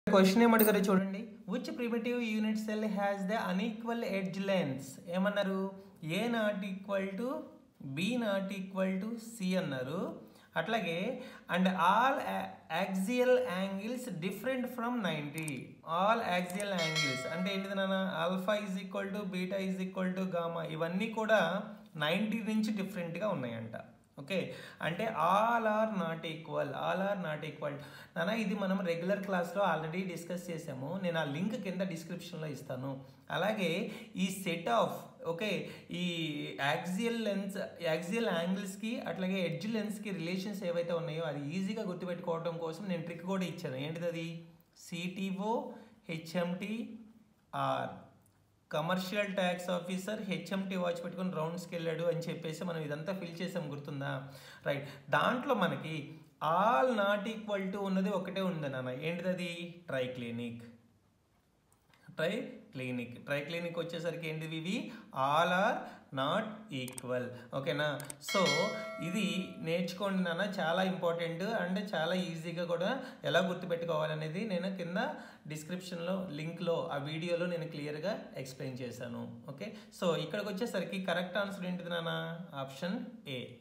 question ఏమడిగారో చూడండి which primitive unit cell has the unequal edge lengths ఏమన్నారు a not equal to b not equal to c అన్నారు అట్లాగే and all axial angles different from ninety all axial angles అంటే ఏంటిది నాన్న alpha is equal to beta is equal to gamma ఇవన్నీ కూడా ninety నుంచి డిఫరెంట్గా ఉన్నాయంట ఓకే అంటే all are not equal all are not equal నాన్న ఇది మనం రెగ్యులర్ క్లాస్లో ఆల్రెడీ డిస్కస్ చేసాము నేను ఆ లింక్ కింద డిస్క్రిప్షన్లో ఇస్తాను అలాగే ఈ సెట్ ఆఫ్ ఓకే ఈ యాక్సియల్ లెన్స్ యాక్సియల్ యాంగిల్స్కి అట్లాగే ఎడ్జ్ లెన్స్కి రిలేషన్స్ ఏవైతే ఉన్నాయో అది ఈజీగా గుర్తుపెట్టుకోవడం కోసం నేను ట్రిక్ కూడా ఇచ్చాను ఏంటిది అది CTO HMT or commercial tax officer HMT watch పెట్టుకుని రౌండ్స్కి వెళ్ళాడు అని చెప్పేసి మనం ఇదంతా ఫిల్ చేసాం గుర్తుందా రైట్ దాంట్లో మనకి ఆల్ నాట్ ఈక్వల్ టు ఉన్నది ఒకటే ఉంది నాన్న ఏంటిది అది triclinic triclinic triclinic వచ్చేసరికి ఏంటివి ఇవి ఆల్ ఆర్ నాట్ ఈక్వల్ ఓకేనా సో ఇది నేర్చుకోండి నాన్న చాలా ఇంపార్టెంట్ అండ్ చాలా ఈజీగా కూడా ఎలా గుర్తుపెట్టుకోవాలనేది నేను కింద డిస్క్రిప్షన్లో లింక్లో ఆ వీడియోలో నేను క్లియర్గా ఎక్స్ప్లెయిన్ చేశాను ఓకే సో ఇక్కడికి వచ్చేసరికి కరెక్ట్ ఆన్సర్ ఏంటిది నాన్న ఆప్షన్ ఏ